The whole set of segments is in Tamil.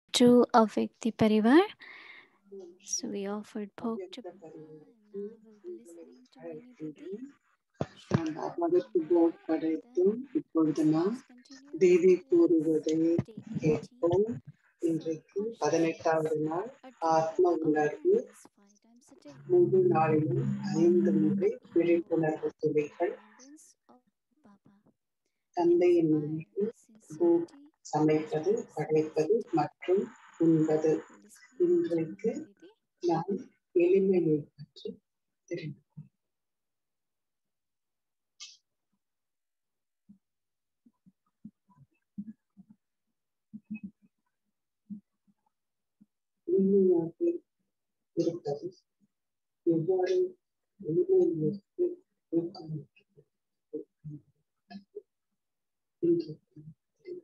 to Avyakti Parivar. So we offered Bhog to Papa and now we'll be listening to Mini Didi. நான் அவருக்கு போட் படைத்தும் இப்பொழுது நாம் Continues. தேவி Let's கூறுவதை day 18. கேட்போம் இன்றைக்கு பதினெட்டாவது நாள் ஆத்ம உணர்வு Awareness five times a day. முழு நாளிலும் ஐந்து முறை விழிப்புணர்வு துளிகள் Remembrance of Baba. தந்தையின் நினைவு Sincerity. சமைப்பது படைப்பது மற்றும் உண்பது Listening to இன்றைக்கு Didi. நாம் எளிமையை பற்றி தெரிந்து கொள்வோம். எளிமையாக இருப்பது எவ்வாறு எளிமையிலிருந்து ஊக்கமளிக்கிறது இன்றைக்கு தெரிந்து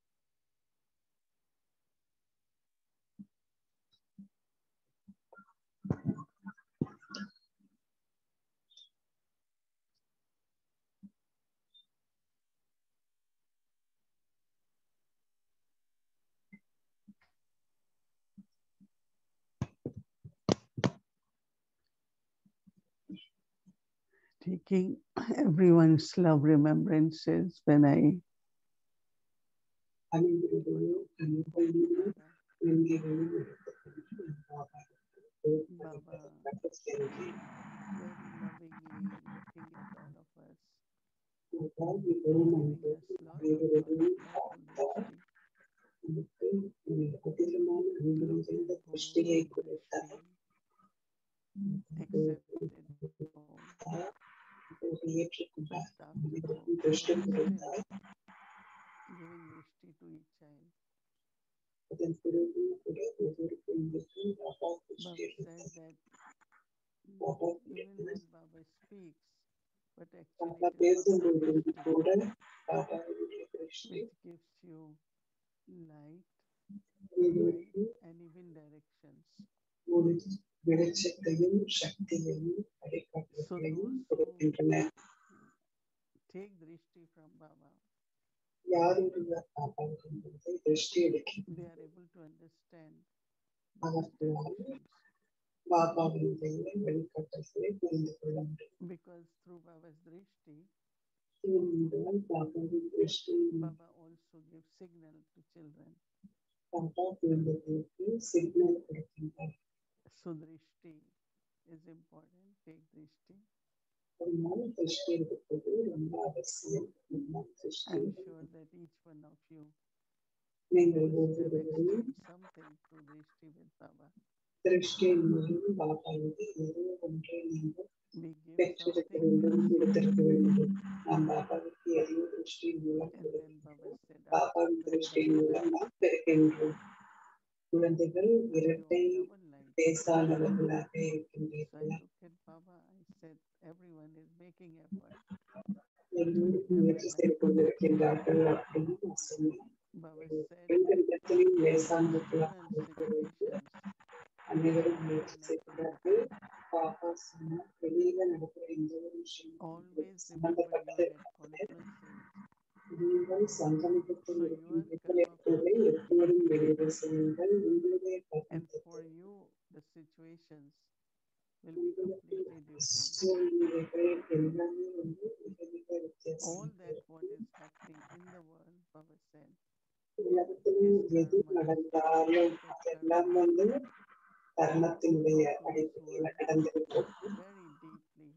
taking everyone's love remembrances when I அனைவருடைய அன்பையும் இங்கே வெளிப்படுத்தப்பட்டு Baba சென்றேன் very lovingly looking at all of us, என்றால் மிகவும் giving அன்பு us lots of நமக்கு love and mercy. அதிகமான அன்பு Look நிறைந்த at திருஷ்டியை Bhog, கொடுத்தார் Drishti, accepted Bhog, இப்போது ஏற்றுக்கொண்டார் looked after அனைவருக்கும் Bhog, திருஷ்டி but கொடுத்தார் still giving Drishti to each child. அதன் பிறகு கூட ஒவ்வொரு குழந்தைக்கும் பாபா Baba திருஷ்டி said கொடுத்தார் that Baba even when Baba speaks, but Baba actually it is Baba's பேசும்போது Drishti கூட பாபாவுடைய திருஷ்டி which gives you light, உங்களுக்கு light and even directions. ஒரு வெளிச்சத்தையும் சக்தியையும் வழிகாட்டுதலையும் கொடுக்கின்றன Take Drishti from Baba. யாருடைய பாபாவின் மீது திருஷ்டி எடுக்கின்றனர் They are able to understand Baba's அவர்களால் directions பாபாவினுடைய வழிகாட்டுதலை புரிந்து கொள்ள முடியும் because through Baba's Drishti, ஏனென்றால் பாபாவின் திருஷ்டி Baba also gives signal to children. Baba குழந்தைகளுக்கு சிக்னல் கொடுக்கின்றார் So Drishti is important. Take Drishti. அதனால திருஷ்டி எடுப்பது ரொம்ப அவசியம் அதனால் திருஷ்டி I'm sure that each one of you நீங்கள் must have ஒவ்வொருவரும் experienced something through Drishti with Baba. திருஷ்டியின் மூலம் பாபாவுக்கு ஏதோ ஒன்றை நீங்கள் We give பெற்றிருக்க something வேண்டும் கொடுத்திருக்க வேண்டும் நாம் பாபாவுக்கு எதையோ திருஷ்டியின் மூலம் and கொடுக்கிறோம் then Baba said, பாபாவின் "After திருஷ்டியின் மூலம் double light, நாம் பெறுகின்றோம் குழந்தைகள் you இரட்டை have double light. பேசாதவர்களாக So I இருக்கின்றீர்கள் looked at Baba. I said, everyone is making effort. எல்லோரும் முயற்சி செய்து கொண்டிருக்கின்றார்கள் அப்படின்னு நான் சொன்னேன் Baba said, பெண்களிடத்திலும் in லேசாந்தர்களாக difficult situations, அனைவரும் முயற்சி செய்கிறார்கள் பாபா சொன்னார் வெளியில நடக்கிற எந்த ஒரு விஷயம் always remember you are at confluence age. நீங்கள் சங்கமிக்கத்தில் So இருக்கின்றீர்கள் your எப்போது karma எப்போதும் வெளியே செய்யுங்கள் உங்களுடைய And கருத்தை for you, the situations will be completely different. சூழ்நிலைகள் எல்லாமே வந்து மிக மிக வித்தியாசம் All that what is happening in the world, Baba said, உலகத்திலும் எது நடந்தாலும் அதெல்லாம் வந்து தர்மத்தினுடைய அடிப்படையில் நடந்திருக்கும் very deeply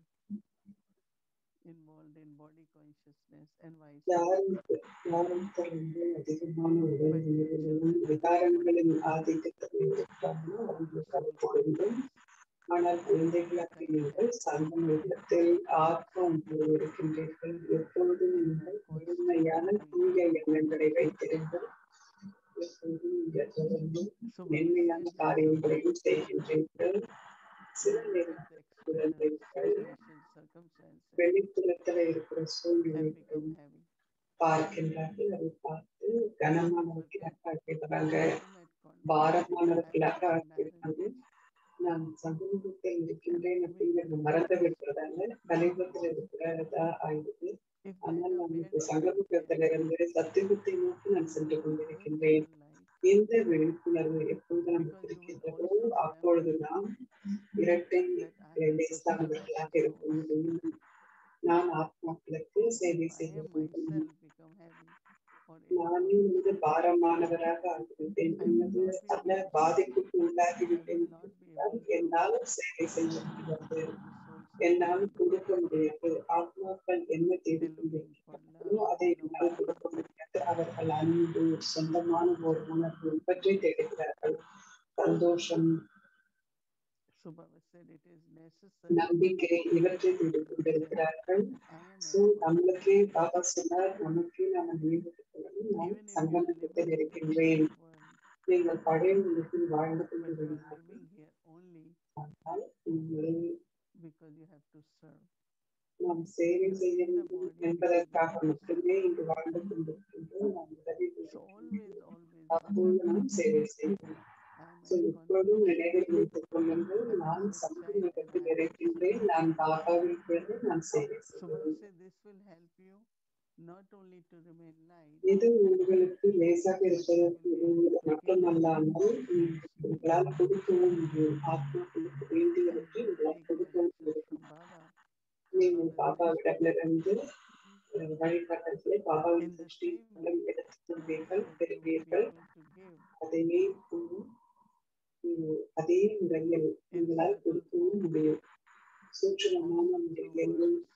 involved in body consciousness and vice யாருக்கு யாருக்கு வந்து அதிகமான உடல் உணர்வுகளும் விகாரங்களின் ஆதிக்கத்தில் இருக்கிறார்களோ அவங்களுக்கு கருத்து வேண்டும் ஆனால் குழந்தைகளாக நீங்கள் சங்கமத்தில் ஆத்மம் இருக்கின்றீர்கள் எப்பொழுதும் நீங்கள் முழுமையான தூய எண்ணங்களை வைத்திருங்கள் எப்பொழுதும் நீங்கள் தொடர்ந்து So மென்மையான காரியங்களையும் செய்கின்றீர்கள் சில Baba நேரம் said the external situations, circumstances வெளிப்புறத்தில் இருக்கிற have சூழ்நிலைகள் become heavy. பார்க்கின்றார்கள் அதை பார்த்து கனமானவர்களாக ஆக்கிடுறாங்க I'm at confluence பாரமானவர்களாக age, I'm ஆக்கிடுறாங்க married age. நான் சமூகத்தில் இருக்கின்றேன் அப்படிங்கிறத மறந்து விடுறதால கலிபத்தில் இருக்கிறதா ஆயிடுது If ஆனால் that நான் இப்போ awareness is சங்கமுகத்திலிருந்து சத்தியத்தை நோக்கி நான் சென்று there, கொண்டிருக்கின்றேன் light இந்த விழிப்புணர்வு எப்பொழுது நமக்கு Because you will இருக்கின்றதோ also remember அப்பொழுது நாம் இரட்டை that I am the லேசானவர்களாக servant இருக்க of souls. முடியும் நான் ஆத்மாக்களுக்கு சேவை If I செய்ய am வேண்டும் myself become heavy or நானே ill, வந்து பாரமானவராக ஆகிவிட்டேன் I will அல்லது not be பல able to பாதிப்புக்கு I உள்ளாகிவிட்டேன் will not be able to என்னால் சேவை செய்ய முடியாது give the souls என்னால் something கொடுக்க முடியாது ஆத்மாக்கள் என்ன they're looking for தேடிக்கொண்டிருக்கிறார்களோ love, அதை என்னால் கொடுக்க belonging, முடியாது அவர்கள் அன்பு சொந்தமான ஒரு உணர்வு இவற்றை தேடுகிறார்கள் சந்தோஷம் So Baba said it is necessary நம்பிக்கை இவற்றை தேடிக்கொண்டிருக்கிறார்கள் that I am so at நம்மளுக்கே பாபா சொன்னார் நமக்கே நாம நியமித்துக் கொள்ளணும் நான் even if you are சங்கமத்தில் living in இருக்கின்றேன் the world, நீங்கள் பழைய உலகில் வாழ்ந்து but you are கொண்டிருந்தார்கள் living here only ஆனால் உங்களை because you have to serve. நாம் சேவை செய்ய வேண்டும் என்பதற்காக மட்டுமே இங்கு வாழ்ந்து கொண்டிருக்கின்றோம் நாம் உதவி So கொண்டிருக்கின்றோம் always, always அப்போது நாம் சேவை செய்வோம் I am ஸோ at எப்பொழுதும் conflict. நினைவில் வைத்துக் கொள்ளுங்கள் நான் சமூகத்தில் இருக்கின்றேன் நான் பாபாவில் பிறகு நான் சேவை So Baba செய்வேன் said this will help you not only to remain light, இது உங்களுக்கு லேசாக இருப்பதற்கு உங்களுக்கு மட்டுமல்லாமல் உங்களால் கொடுக்கவும் முடியும் ஆத்மா கொடுக்க and வேண்டியவற்றை you உங்களால் take கொடுக்கவும் directions முடியும் from Baba. நீங்கள் பாபாவிடமிருந்து அஹ், வழிகாட்டல்களை பாபாவின் In the திருஷ்டி same மூலம் way, எடுத்துக்கொள்வீர்கள் that you will be பெறுவீர்கள் able to give அதையே உம், உம், அதே முறையில் in உங்களால் subtle கொடுக்கவும் form முடியும் சூட்சமமான and through முறையில் words.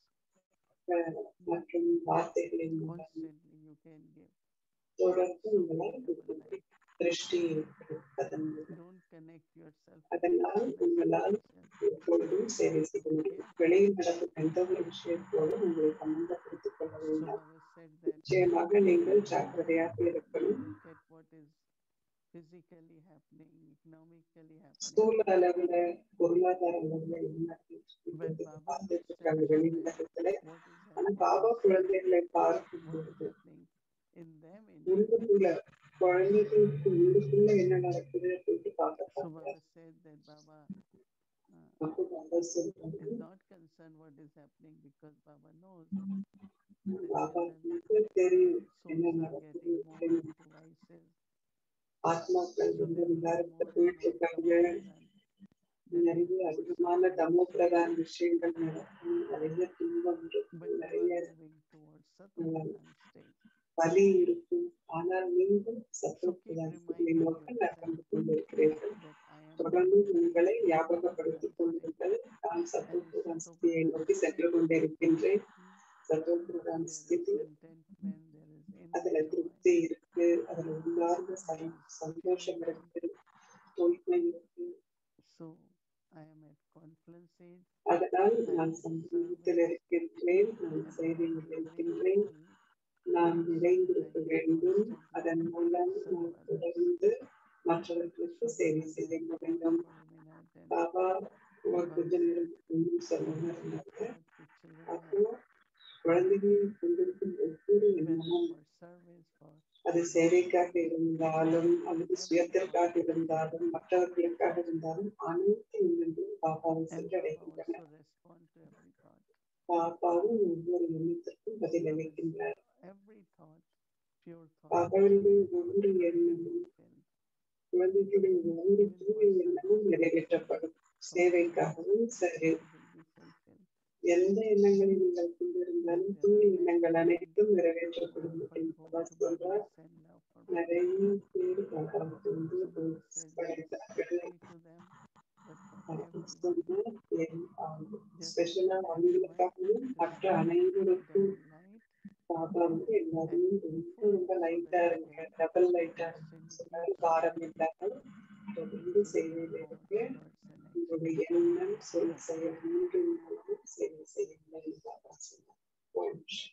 அஹ், மற்றும் வார்த்தைகளின் மூலம் Constantly you can give. தொடர்ந்து So உங்களால் many கொடுக்க double முடியும் light. திருஷ்டி கொடுப்பதன் மூலம் Don't connect yourself with அதனால் external உங்களால் situation. எப்பொழுதும் சேவை செய்ய முடியும் வெளியில் நடக்கும் எந்த ஒரு விஷயத்தோடும் உங்களை சம்பந்தப்படுத்திக் கொள்ள So வேண்டாம் Baba said that நிச்சயமாக நீங்கள் ஜாக்கிரதையாக when இருக்கணும் you look at what is physically happening, economically happening, ஸ்தூல அளவுல பொருளாதார அளவுல என்ன when இருக்கிறது Baba பார்த்துட்டு looks at இருக்காங்க வெளி children, உலகத்துல what is ஆனா happening பாபா inside, குழந்தைகளை பார்க்கும் what is பொழுது happening in them inside. உள்ளுக்குள்ள குழந்தைகளுக்கு உள்ளுக்குள்ள என்ன நடக்குது அப்படின்னு பார்க்க So பார்க்க Baba said that Baba uh, அப்போ பாபா சொல்றாங்க is not concerned what is happening because Baba knows that Baba children, தெரியும் என்ன souls are நடக்குது getting more அப்படின்னு. into vices. ஆத்மாக்கள் So வந்து they're doing விகாரத்தை more and போயிட்டு more இருக்காங்க tamopradan. They're நிறைய being forced அதிகமான upon தமோ themselves. பிரதான விஷயங்கள் நடக்கும் நிறைய துன்பம் But இருக்கும் you நிறைய are moving towards Satopradan state. வலி இருக்கும் ஆனால் நீங்கள் So keep சத்தோப்பிரதானத்தை reminding நோக்கி yourself நகர்ந்து கொண்டிருக்கிறீர்கள் that I am தொடர்ந்து moving towards உங்களை Satopradan ஞாபகப்படுத்திக் state. கொள்ளுங்கள் நான் And in சத்தோப்பிரதான ஸ்திதியை Satopradan நோக்கி சென்று state, கொண்டிருக்கின்றேன் hmm, சத்தோப்பிரதான there is ஸ்திதி contentment, there is அதுல inner joy, திருப்தி இருக்கு அதுல உள்ளார்ந்த there ச- is சந்தோஷம் purity. இருக்கு தூய்மை இருக்கு So I am at confluence age. அதனால் I am நான் in சந்தோஷத்தில் service இருக்கின்றேன் நான் and I சேவையில் want to remain இருக்கின்றேன் full நான் so that நிறைந்திருக்க I can வேண்டும் constantly அதன் மூலம் நான் serve others. தொடர்ந்து மற்றவர்களுக்கு So சேவை Baba செய்ய then paused முடியும் for a minute and Baba ஒரு Baba கொஞ்ச said, நேரம் இன்னும் சொல்லாம every இருந்தாங்க thought which children அப்போ have, குழந்தைகள் கொண்டிருக்கும் ஒவ்வொரு whether எண்ணமும் for service, for அது சேவைக்காக இருந்தாலும் அல்லது every சுயத்திற்காக thought, இருந்தாலும் மற்றவர்களுக்காக இருந்தாலும் அனைத்து எண்ணங்களும் பாபாவை and Baba சென்றடைகின்றன also respond to every thought. பாபாவும் ஒவ்வொரு எண்ணத்திற்கும் So பதில் Baba அளிக்கின்றார் said, every thought, pure thought, பாபாவுடைய ஒவ்வொரு will be எண்ணமும் fulfilled. குழந்தைகளுடைய ஒவ்வொரு Even தூய for எண்ணமும் service, நிறைவேற்றப்படும் for சேவைக்காகவும் service, சரி all will be fulfilled. எந்த எண்ணங்களை நீங்கள் And கொண்டிருந்தாலும் there தூய are many, எண்ணங்கள் many அனைத்தும் நிறைவேற்றப்படும் people அப்படின்னு go பாபா to சொல்றார் Baba and love for Baba. நிறைய பேர் பாபாவுக்கு வந்து So Baba said, not படைத்தார்கள் especially to them, but for Baba everyone. சொன்னார் Just ஸ்பெஷலா remind அவங்களுக்காகவும் them மற்ற that அனைவருக்கும் double light பாபா வந்து எல்லாருமே and ரொம்ப full ரொம்ப so லைட்டா that you இருங்க can டபுள் லைட்டா constantly சொன்னாரு keep பாரம் serving இல்லாமல் தொடர்ந்து through சேவையில் your thoughts, இருக்க words and actions. உங்களுடைய எண்ணம் சொல் செயல் மூன்று மூலமும் சேவை செய்யுங்கள் என்று பாபா சொன்னார் ஓம் சாந்தி.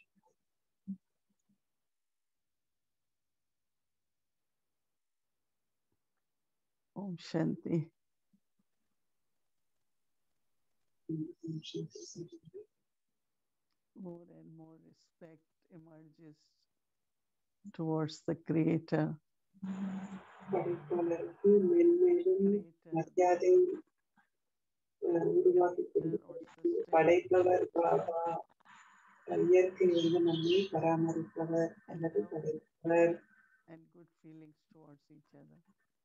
Om Shanti. Om Shanti Shanti. More and more respect emerges towards the Creator. படைப்பாளருக்கு மென்மேலும் Creator, மரியாதை Baba, அஹ், உருவாக்கி creator or கொண்டிருக்கிறது sustainer, படைப்பவர் பாபா இயற்கை வந்து நம்மை பராமரிப்பவர் அல்லது love படைப்பவர் and good feelings towards each other.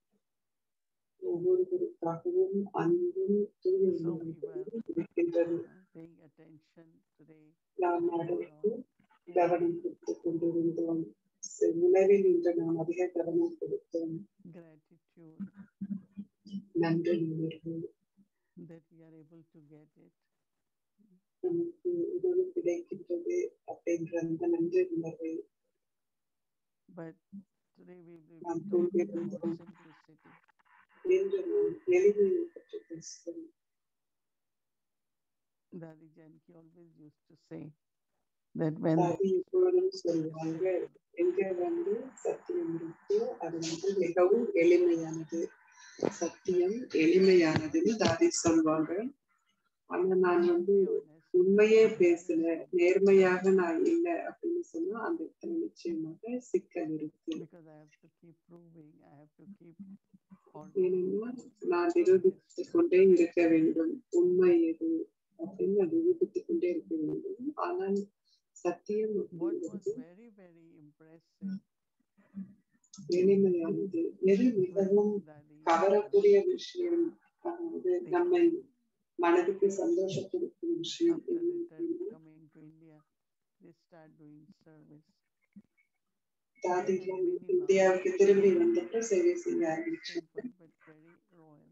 ஒவ்வொருவருக்காகவும் அன்பும் தூய So we உள்ளமும் were இருக்கின்றது uh, paying attention today. நாம் to அதற்கு our கவனம் கொடுத்துக் கொண்டிருந்தோம் ச- உணவில் இன்று நாம் அதிக கவனம் கொடுத்தோம் gratitude நன்றி உணர்வு that we are able to get it. நமக்கு உணவு கிடைக்கின்றது அப்படின்ற அந்த நன்றி உணர்வை But today we will நாம் be talking கொண்டிருந்தோம் about simplicity. இன்று நாம் எளிமையை பற்றி பேசுவோம் Dadi Janki always used to say that when தாதி எப்பொழுதும் சொல்லுவாங்க எங்க வந்து சத்தியம் இருக்கோ அது வந்து மிகவும் எளிமையானது சத்தியம் எளிமையானதுன்னு தாதி சொல்வாங்க ஆனா நான் வந்து be honest, உண்மையே பேசல நேர்மையாக நான் இல்லை அப்படின்னு சொன்னா அந்த இடத்துல நிச்சயமாக சிக்கல் இருக்கு because I have to keep proving, I have to keep ஏனென்னா arguing. நான் நிரூபித்துக் கொண்டே இருக்க வேண்டும் உண்மை எது அப்படின்னு நான் நிரூபித்துக் கொண்டே இருக்க வேண்டும் ஆனால் சத்தியம் What was அப்படிங்கிறது very, very impressive எளிமையானது எது மிகவும் when Dadi கவரக்கூடிய விஷயம் அதாவது நம்மை மனதுக்கு சந்தோஷம் கொடுக்கும் விஷயம் after என்ன return அப்படின்னா, coming to India, they start doing service. தாதிகள் இந்தியாவுக்கு திரும்பி வந்துட்டு சேவை செய்ய ஆரம்பிச்சாங்க Simple but very royal.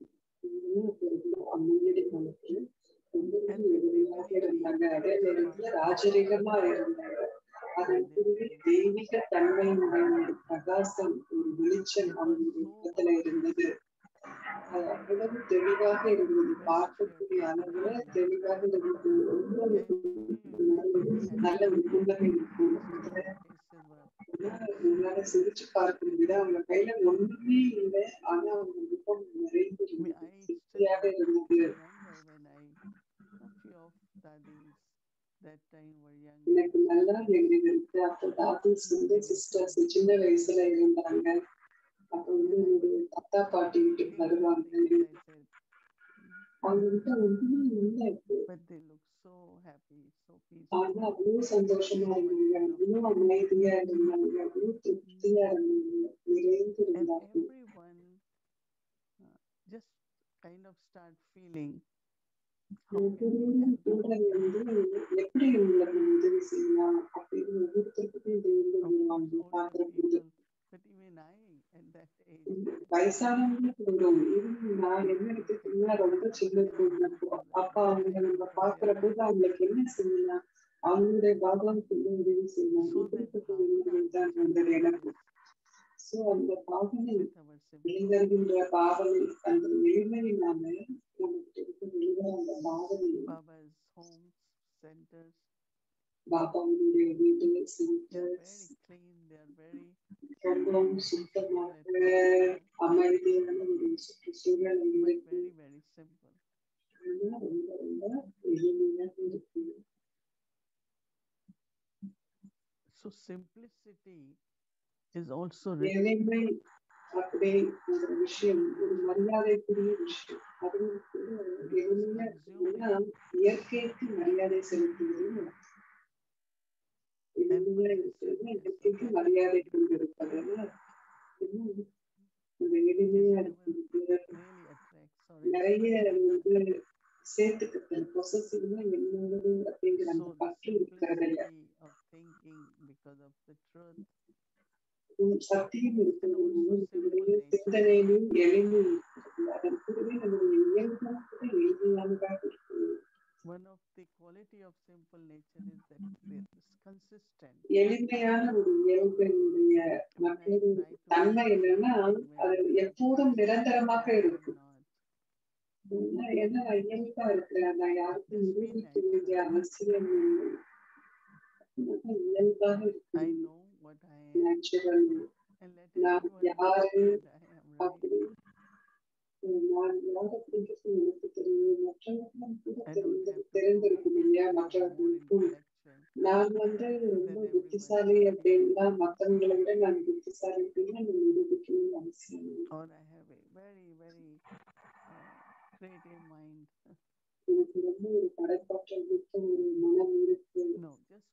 முன்னாடி காலத்துல ரொம்ப எளிமையாக இருந்தாங்க அதே நேரத்துல ராஜரீகமா இருந்தாங்க அதன் கூடவே தெய்வீக தன்மையினுடைய ஒரு பிரகாசம் ஒரு வெளிச்சம் அவங்களுடைய முகத்துல இருந்தது அது அவ்வளவு தெளிவாக இருந்தது பார்க்கக்கூடிய அளவுல தெளிவாக இருந்தது ஒவ்வொரு நல்ல ஒரு புன்னகை இருக்கும் அதுல உங்களால சிரிச்சு பார்க்க விட அவங்க கையில ஒண்ணுமே இல்லை ஆனா அவங்க முகம் நிறைந்து I mean, I இருந்தது still திருப்தியாக இருந்தது remember when I, a few of daddies that time were young. எனக்கு நல்லா நினைவு இருக்கு அப்போ தாத்தீஸ் வந்து சிஸ்டர்ஸ் சின்ன வயசுல இருந்தாங்க அப்ப வந்து என்னுடைய தாத்தா பாட்டி வீட்டுக்கு வருவாங்க Things I said, அவங்க கிட்ட ஒண்ணுமே இல்லை இப்போ but they look so happy, so ஆனா peaceful. அவ்வளவு சந்தோஷமா இருந்தாங்க அவ்வளவு அமைதியா இருந்தாங்க அவ்வளவு திருப்தியா இருந்தாங்க நிறைந்து And இருந்தாங்க everyone uh, just kind of start feeling how can we ஒவ்வொருவரும் help கூட வந்து எப்படி உங்களுக்கு உதவி செய்யலாம் அப்படின்னு ஒவ்வொருத்தருக்கும் இந்த Of course, வருவாங்க older பாக்குற போது people, but even I at that age, வயசானவங்க போதும் even நான் என்ன எடுத்துக்கிட்டீங்கன்னா ரொம்ப சின்ன பொண்ணு அப்பா அவங்க நம்ம பாக்குற போது அவங்களுக்கு என்ன செய்யலாம் அவங்களுடைய பாகவத்துக்கு உதவி செய்யலாம் so that இப்படிப்பட்ட எண்ணங்கள் தான் வந்தது எனக்கு சோ அந்த பாவனை with our siblings, வெளிவருகின்ற பாவனை அந்த எளிமையினால நமக்கு இருக்க வெளிவர அந்த பாவனை Baba's homes, centers, பாபாவுடைய வீடு they are centres very clean, they are very ரொம்பவும் சுத்தமாக அமைதியான ஒரு சுற்றுச்சூழல் but இருக்கு very, very simple. ஆனா ரொம்ப ரொம்ப எளிமையாக இருக்கு So simplicity is also written எளிமை அப்படி ஒரு விஷயம் ஒரு மரியாதைக்குரிய விஷயம் அதுவும் கூட எளிமையா இருக்குன்னா இயற்கைக்கு மரியாதை செலுத்துவது எளிமையா இருக்கிறது இயற்கைக்கு மரியாதை கொண்டிருப்பதுன்னு இன்னும் இந்த எளிமையா இருக்கிறது really attracts or நிறைய inspires. வந்து சேர்த்துக்கிட்டல் பொசசிவ்னா என்னோடது அப்படிங்கிற So அந்த the பற்று இருக்கிறது இல்ல simplicity of thinking because of the truth உம் சத்தியம் இருக்கிறது நம்மளுடைய சிந்தனையிலும் எளிமை இருக்கிறது அதன் கூடவே நம்முடைய இயல்பாக கூட எளிமையானதாக இருக்குது one of the quality of simple nature is that it is consistent. எளிமையான ஒரு இயல்பினுடைய When I மற்றொரு try to தன்மை be என்னன்னா when அது I எப்போதும் நிரந்தரமாக I'm இருக்கும் not. ஏன்னா ஏன்னா நான் இயல்பா இருக்கிறேன் நான் யாருக்கும் நிரூபிக்க வேண்டிய அவசியம் இல்லை அதனால இயல்பாக I இருக்கு know what I am natural and let நான் everyone know யாரு that I am right. அப்படி நான் யார் அப்படிங்கிறது எனக்கு தெரியும் மற்றவர்களும் கூட I don't தெரிந்து have to தெரிந்திருக்கும் இல்லையா be more மற்றவர்களுக்கும் intellectual. நான் வந்து ரொம்ப புத்திசாலி அப்படின்னா மற்றவங்களை விட நான் புத்திசாலி அப்படின்னு நான் நிரூபிக்கணும்னு அவசியம் இல்லை or I have a very, very uh, creative mind. எனக்கு ரொம்ப ஒரு படைப்பாற்றல் மிக்க ஒரு மனம் இருக்கு No, just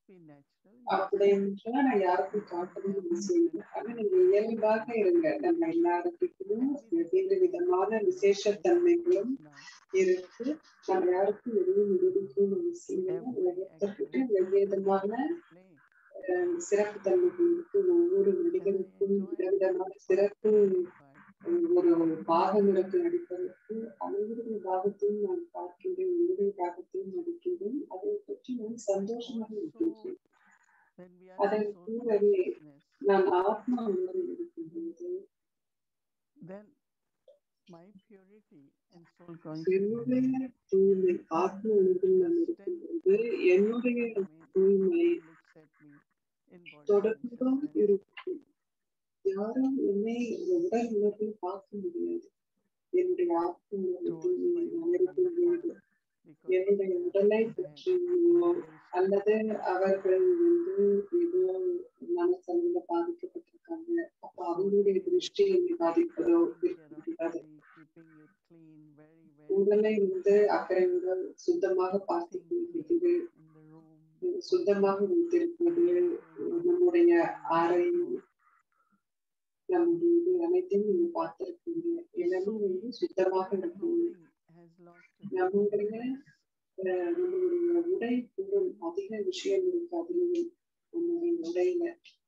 be natural. அப்படி என்றால் நான் யாருக்கும் காட்டணும்னு அவசியம் இல்லை ஆனா நீங்க இயல்பாக இருங்க நம்ம எல்லாருக்கும் வெவ்வேறு விதமான விசேஷத்தன்மைகளும் இருக்கு நம்ம யாருக்கும் எதுவும் நிரூபிக்கணும்னு அவசியம் இல்லை ஒவ்வொருத்தர்கிட்ட வெவ்வேறு விதமான அஹ், சிறப்பு தன்மைகள் இருக்கு ஒவ்வொரு நடிகருக்கும் விதவிதமான சிறப்பு அஹ், ஒரு பாகங்களுக்கு நடிப்பதற்கு அனைவருடைய பாகத்தையும் நான் பார்க்கின்றேன் என்னுடைய பாகத்தையும் நடிக்கின்றேன் அதை பற்றி நான் சந்தோஷமாக இருக்கின்றேன் When we are அதன் in soul கூடவே consciousness, நான் ஆத்மா உணர்வு இருக்கும்போது then my purity and soul என்னுடைய consciousness தூய்மை ஆத்ம உணர்வில் நான் இருக்கும்போது என்னுடைய தூய்மை looks at me in body தொடர்ந்தும் consciousness. இருக்கும் யாரும் என்னை இந்த உடல் உணர்வில் பார்க்க முடியாது என்னுடைய ஆத்ம உணர்வு towards தூய்மையை my நான் இருக்கும்போது body because என்னுடைய they are உடலை sad, பற்றியோ very அல்லது அவர்கள் வந்து ஏதோ மனசளவில் பாதிக்கப்பட்டிருக்காங்க அப்ப அவங்களுடைய திருஷ்டி என்னை பாதிப்பதோ taking இருக்க care of முடியாது body, keeping it clean, very, very உடலை clean, வந்து அக்கறையுடன் சுத்தமாக பார்த்துக் everything கொள்வது clean in the room. சுத்தமாக வைத்திருப்பது நம்முடைய அறை நம்முடைய இது அனைத்தையும் நீங்க பார்த்திருக்கீங்க எல்லாமே வந்து சுத்தமாக The இருக்கும் clothing has lots of நம்முடைய difference. அஹ், நம்முடைய உடை கூட அதிக விஷயம் இருக்கு அதுலயும் நம்முடைய உடையில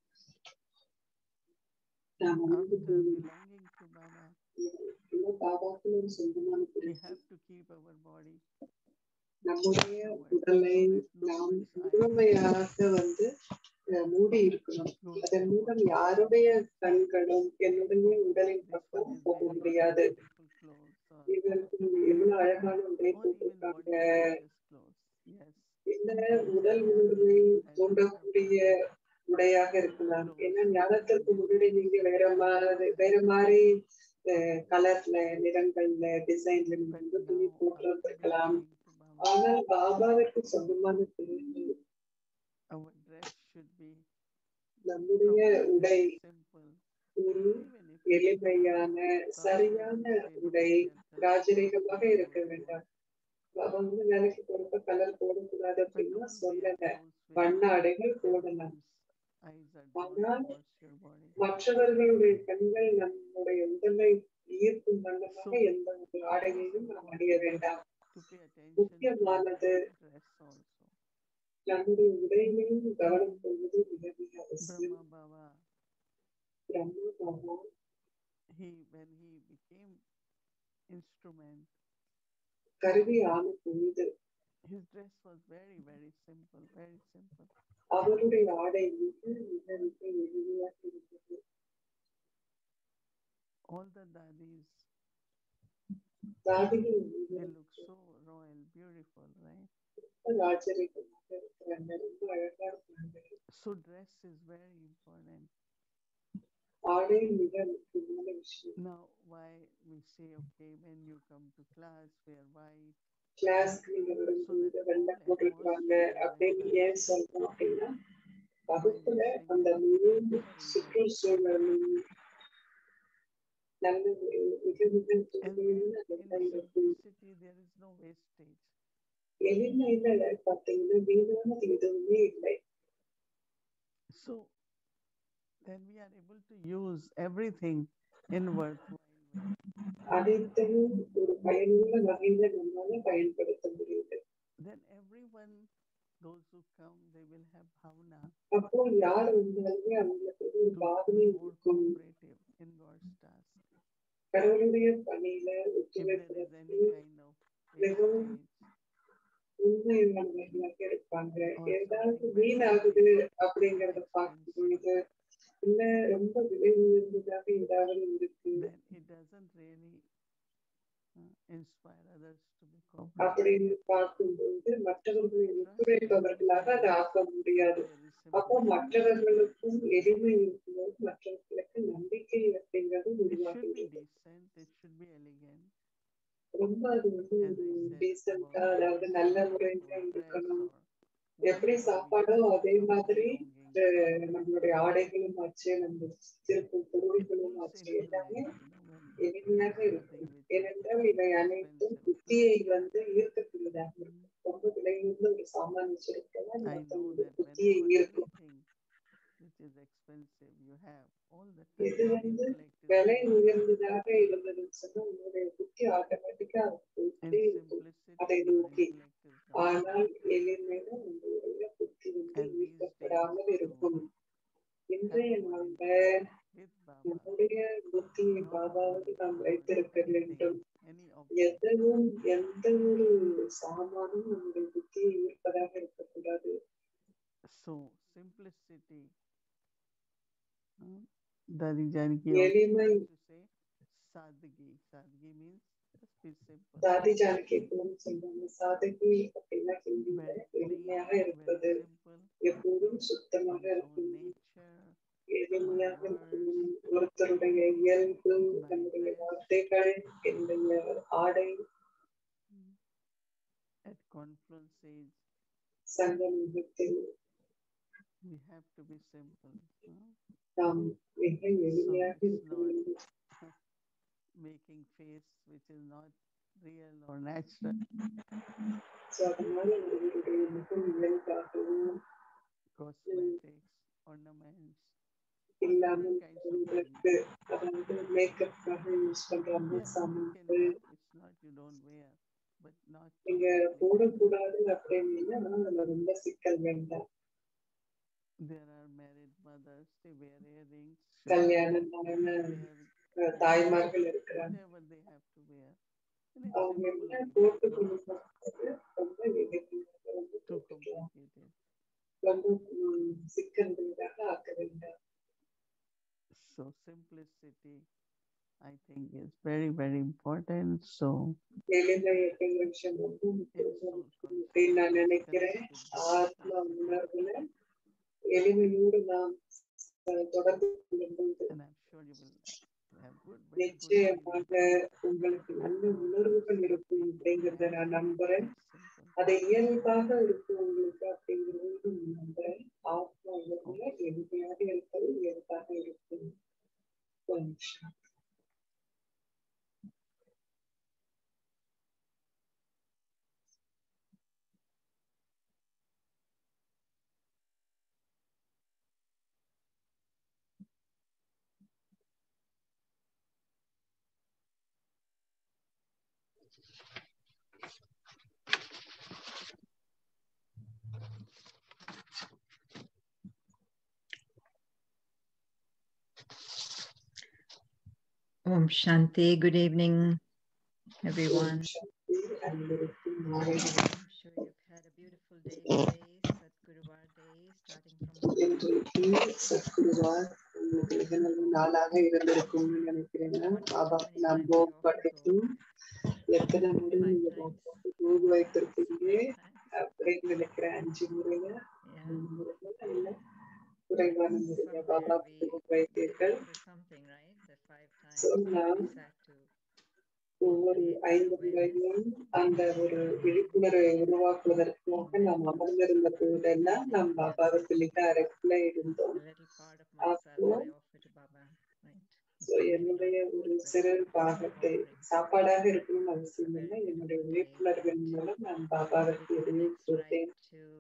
நாம் வந்து After belonging to Baba, இன்னும் பாபாக்கு ஒரு சொந்தமான we பிறகு have to keep our body நம்முடைய covered உடலை so that no நாம் one's eye முழுமையாக வந்து அஹ், மூடி இருக்கணும் goes அதன் to மூலம் யாருடைய கண்களும் என்னுடைய உடலின் this பக்கம் one is போக wearing முடியாது beautiful clothes or, இவருக்கு எவ்வளவு அழகான உடை or even போட்டிருக்காங்க body conscious clothes. Yes. இந்த உடல் உணர்வை தூண்டக்கூடிய உடையாக இருக்கலாம் ஏன்னா ஞானத்திற்கு முன்னாடி நீங்க வேற மாதிரி வேற மாதிரி கலர்ல நிறங்கள்ல டிசைன்ல நீங்க But வந்து now துணி after போட்டிருக்கலாம் belonging to Baba, ஆனால் பாபாவிற்கு சொந்தமான பிறகு our dress should be நம்முடைய proper, உடை simple. ஒரு Even if it is எளிமையான சரியான உடை ராஜரீகமாக இருக்க வேண்டாம் பாபா வந்து வேலைக்கு போறப்ப கலர் போடக்கூடாது But அப்படின்னா don't wear சொல்லல clothes with வண்ண ஆடைகள் போடலாம் everyone's eyes are drawn ஆனால் towards your body. மற்றவர்களுடைய கண்கள் நம்முடைய உடலை ஈர்க்கும் வண்ணமாக எந்த ஒரு ஆடையையும் நாம் அணிய வேண்டாம் To pay attention to முக்கியமானது your dress also. நம்முடைய உடையிலும் கவனம் கொள்வது மிக மிக அவசியம் Brahma Baba, Brahma Baba he when he became instrument, கருவி ஆன பொழுது his dress was very, very simple, very simple. அவருடைய ஆடை மிக மிக மிக எளிமையாக இருந்தது All the dadis, தாடிகள் they look so royal, beautiful, right? ராஜரீகமாக இருக்கிறாங்க ரொம்ப அழகா இருக்காங்க So dress is very important. ஆடை மிக முக்கியமான விஷயம் Now, why we say, okay, when you come to class, wear white. கிளாஸ்க்கு நீங்க வரும்போது வெள்ளை போட்டிருக்காங்க அப்படின்னு ஏன் சொல்றோம் அப்படின்னா வகுப்புல அந்த முழு சுற்றுச்சூழலும் நல்ல மிக மிக And தூய்மையான then in வெள்ளை இருக்கும் simplicity, there is no wastage. எளிமையில பாத்தீங்கன்னா வீணானது எதுவுமே இல்லை So then we are able to use everything in worthwhile way. அனைத்தையும் ஒரு பயனுள்ள வகையில நம்மளால பயன்படுத்த முடியுது Then everyone, those who come, they will have bhavana அப்போ யார் வந்தாலுமே அவங்களுக்கு ஒரு to பாவனை be more இருக்கும் cooperative in God's task. கடவுளுடைய பணியில If there is ஒத்துழைப்பதற்கு any kind of மிகவும் wastage, உண்மையானவர்களாக இருப்பாங்க or ஏதாவது something very வீணாகுது அப்படிங்கறத பார்க்கும் expensive, பொழுது இல்ல ரொம்ப விலை உயர்ந்ததாக ஏதாவது இருக்கு then it doesn't really uh, inspire others to be cooperative. அப்படின்னு பார்க்கும்போது மற்றவர்களை ஒத்துழைப்பவர்களாக அதை ஆக்க முடியாது அப்போ மற்றவர்களுக்கும் எளிமை இருக்கும்போது மற்றவர்களுக்கு நம்பிக்கை அப்படிங்கிறது It should be உருவாகுகிறது decent, it should be elegant. ரொம்ப அது வந்து As ஒரு I said, டீசெண்டா about அதாவது நல்ல clothes முறையில or dress இருக்கணும் or எப்படி whatever we சாப்பாடோ do அதே from மாதிரி belonging. அஹ், நம்மளுடைய ஆடைகளும் ஆச்சு நம்ம திருப்பும் It பொருள்களும் pulls ஆச்சு into எல்லாமே life, you know, when எளிமையாக something இருக்கும் which is ஏனென்றால் இவை அனைத்தும் expensive. புத்தியை வந்து ஈர்க்கக்கூடியதாக இருக்கும் Mm. ரொம்ப விலையுள்ள ஒரு சாமான் வச்சிருக்கேன் I know மத்தவங்க that புத்தியை whenever ஈர்க்கும் anything which is expensive you have, all the எது time வந்து intellect is விலை involved. உயர்ந்ததாக இருந்ததுன்னு சொன்னா உங்களுடைய புத்தி ஆட்டோமேட்டிக்கா In போயிட்டே இருக்கும் அதை simplicity, your நோக்கி intellect is gone. ஆனால் எளிமையில உங்களுடைய புத்தி வந்து And these days, ஈர்க்கப்படாமல் to இருக்கும் have இன்றைய our நாள்ல intellect with Baba, நம்முடைய புத்தியை not பாபாவது on நாம் or வைத்திருக்க வேண்டும் anything, any object. எதுவும் எந்த ஒரு சாமானும் நம்முடைய புத்தியை ஈர்ப்பதாக இருக்கக்கூடாது So simplicity. Uh, Dadi Janki also எளிமை used to say sadgi. Sadgi means just be simple. சாதி ஜானகி எப்பவும் சொல்லுவாங்க சாதகி அப்படின்னா ஹிந்தியில Very clean, எளிமையாக very இருப்பது simple. எப்போதும் சுத்தமாக One's own இருக்கும் nature, எளிமையாக இருக்கும் ஒருத்தருடைய இயல்பு நம்முடைய வார்த்தைகள் என்னுடைய ஆடை mm, at confluence age, சங்கமத்தில் we have to be simple. huh? நாம் மிக எளிமையாக So it's இருக்க not- வேண்டும் Making face which is not real or natural. So அதனால உங்களுடைய முகம் இயல்பாகவும் cosmetics, ornaments, இல்லாமல் different kinds of உங்களுக்கு things. அதாவது மேக்கப்காக யூஸ் பண்ற அந்த Yeah, you can சாமான்கள் have, it's not you don't wear, but not நீங்க completely. போடக்கூடாது அப்படின்னா அதுல ரொம்ப சிக்கல் வேண்டாம் There are married mothers, they wear earrings, கல்யாணம் ஆன wear அஹ், தாய்மார்கள் இருக்கிறாங்க whatever they have to wear. And it's அவங்க simple, என்ன it's போட்டு not கொடுப்பாங்க ரொம்ப எளிமையாக ரொம்ப too போட்டுக்கலாம். complicated. ரொம்ப ம், சிக்கல் உள்ளதாக ஆக்க வேண்டாம் So simplicity, I think, is very, very important. So எளிமை அப்படிங்கிற விஷயம் ரொம்ப in முக்கியம் soul அப்படின்னு நான் consciousness, நினைக்கிறேன் connect with ஆத்மா Baba உணர்வுல எளிமையோடு நாம் அஹ், தொடர்பு கொள்ளும்போது and I'm sure you will have good, very good நிச்சயமாக feelings. உங்களுக்கு நல்ல உணர்வுகள் இருக்கும் அப்படிங்கறத நான் நம்புறேன் It's simple. அது இயல்பாக இருக்கும் உங்களுக்கு அப்படிங்கிறது நான் நம்புறேன் ஆத்மா உணர்வுல எளிமையாக இருப்பது இயல்பாக இருக்கும் ஒரு நிமிஷம். Om Shanti. Good evening, ஒரு everyone. சக்தி அனைவருக்கும் மாலை I'm sure you've had a beautiful day today, Sadguruvar Day, starting from morning. இன்றைக்கு சத்குருவார் உங்களுக்கு மிக நல்ல நாளாக இருந்திருக்கும்னு நினைக்கிறேன் பாபா நான் போக் படைக்கும் எத்தனை முறை நீங்க போக் போக வைத்திருக்கீங்க அப்படின்னு நினைக்கிறேன் அஞ்சு முறையில Yeah. மூணு முறையில இல்ல குறைவான முறையில பாபா Somewhere we போக் வைத்தீர்கள் for something, right? The five times So that now- we sat to ஒவ்வொரு ஐந்து முறையிலும் அந்த ஒரு விழிப்புணர்வை உருவாக்குவதற்காக நாம் அமர்ந்திருந்த போதெல்லாம் நாம் பாபாவுக்கு மிக அருகில இருந்தோம் a little part of myself I offer to Baba, right? So, என்னுடைய ஒரு சிறு பாகத்தை சாப்பாடாக இருக்கணும்னு அவசியம் இல்லை என்னுடைய விழிப்புணர்வின் மூலம் நான் பாபாவிற்கு Which எதையும் connects கொடுத்தேன் right to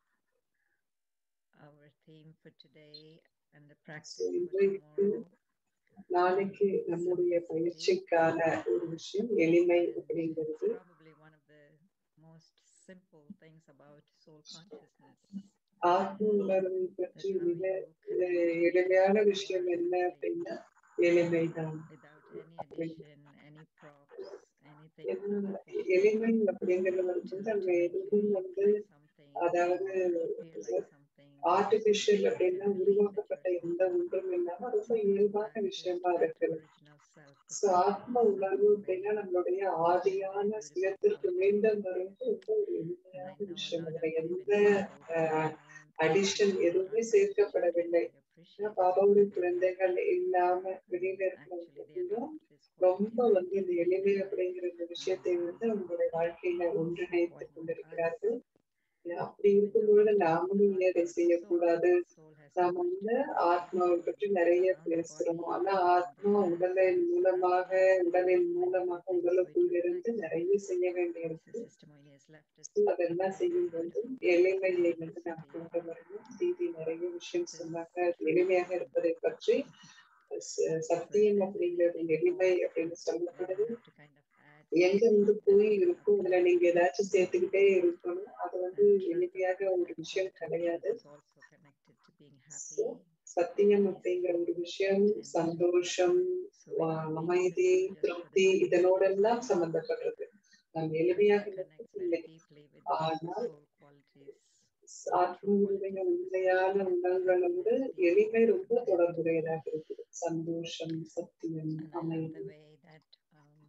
our theme for today and the practice So, for இன்றைக்கு tomorrow. நாளைக்கு நம்முடைய பயிற்சிக்கான ஒரு விஷயம் எளிமை And அப்படிங்கிறது it's probably one of the most simple things about soul consciousness. ஆத்ம உணர்வை That பற்றி how மிக you இது connect எளிமையான to விஷயம் our என்ன feeling அப்படின்னா எளிமைதான் without any addition, any props, anything என்ன artificial எளிமை அப்படிங்கிறது to, வந்து to அங்க make you எதுவும் look வந்து like something அதாவது or feel like something. Artificial and அப்படின்னா believe that உருவாக்கப்பட்ட you're எந்த something. ஒன்றும் இல்லாம ரொம்ப இயல்பான And just விஷயமா that இருக்குது original self, the சோ ஆத்ம consciousness உணர்வு of அப்படின்னா me. நம்மளுடைய ஆதியான சுயத்திற்கு மீண்டும் வருவது ரொம்ப ஒரு And எளிமையான I know a விஷயம் lot அதுல of you எந்த in this book ah, have addition எதுவுமே சேர்க்கப்படவில்லை ஏன்னா பாபாவுடைய குழந்தைகள் இல்லாம வெளியில இருக்கிறவங்க கூட ரொம்ப வந்து இந்த எளிமை அப்படிங்கிற இந்த விஷயத்தை வந்து அவங்களுடைய வாழ்க்கையில ஒன்றிணைத்துக் கொண்டிருக்கிறார்கள் அப்படி இருக்கும் பொழுது நாமளும் ஏன் அதை செய்யக்கூடாது Soul has நாம வந்து ஆத்மாவை பற்றி நிறைய பேசுறோம் ஆனா ஆத்மா உடலின் மூலமாக உடலின் மூலமாக உடலுக்குள் இருந்து நிறைய செய்ய வேண்டியிருக்கு testimony has left us. அதெல்லாம் செய்யும்போது எளிமையை வந்து நாம் கொண்டு வரணும் தீதி நிறைய விஷயம் சொன்னாங்க அது எளிமையாக இருப்பதை பற்றி ச- சத்தியம் அப்படிங்கிறது எளிமை அப்படின்னு சொல்லப்படுது to kind of add எங்க வந்து போய் இருக்கும் அதுல நீங்க ஏதாச்சும் சேர்த்துக்கிட்டே இருக்கணும் அது வந்து எளிமையாக ஒரு விஷயம் கிடையாது is also connected to being So, happy. சத்தியம் அப்படிங்கிற ஒரு விஷயம் சந்தோஷம் வா- அமைதி திருப்தி இதனோடெல்லாம் சம்பந்தப்படுறது நாம் எளிமையாக connects இல்லை very deeply with the ஆனால் soul qualities. ஆத்மாவுடைய உண்மையான உணர்வுகளோடு எளிமை ரொம்ப தொடர்புடையதாக இருக்குது சந்தோஷம் சத்தியம் And I love அமைதி the way that um,